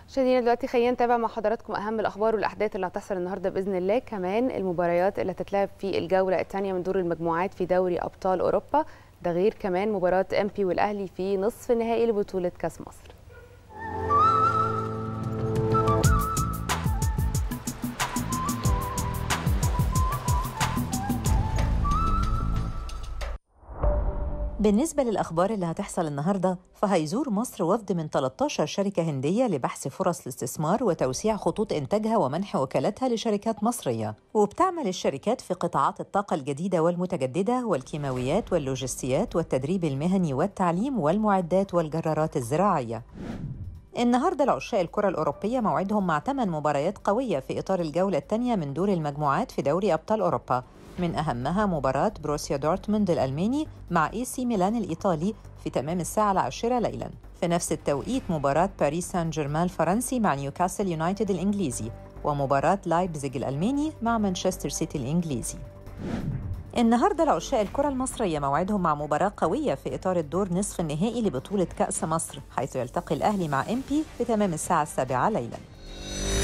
مشاهدينا دلوقتي خلينا نتابع مع حضراتكم اهم الاخبار والاحداث اللي هتحصل النهارده باذن الله كمان المباريات اللي هتتلعب في الجوله الثانيه من دور المجموعات في دوري ابطال اوروبا ده غير كمان مباراه ام بي والاهلي في نصف النهائي لبطوله كاس مصر بالنسبة للأخبار اللي هتحصل النهاردة فهيزور مصر وفد من 13 شركة هندية لبحث فرص الاستثمار وتوسيع خطوط إنتاجها ومنح وكالاتها لشركات مصرية وبتعمل الشركات في قطاعات الطاقة الجديدة والمتجددة والكيماويات واللوجستيات والتدريب المهني والتعليم والمعدات والجرارات الزراعية النهارده العشاق الكرة الأوروبية موعدهم مع ثمان مباريات قوية في إطار الجولة الثانية من دور المجموعات في دوري أبطال أوروبا من أهمها مباراة بروسيا دورتموند الألماني مع إي سي ميلان الإيطالي في تمام الساعة العاشرة ليلاً في نفس التوقيت مباراة باريس سان جيرمان الفرنسي مع نيوكاسل يونايتد الإنجليزي ومباراة لايبزيج الألماني مع مانشستر سيتي الإنجليزي النهارده العشاق الكرة المصرية موعدهم مع مباراة قوية في إطار الدور نصف النهائي لبطولة كأس مصر حيث يلتقي الأهلي مع إمبي في تمام الساعة السابعة ليلاً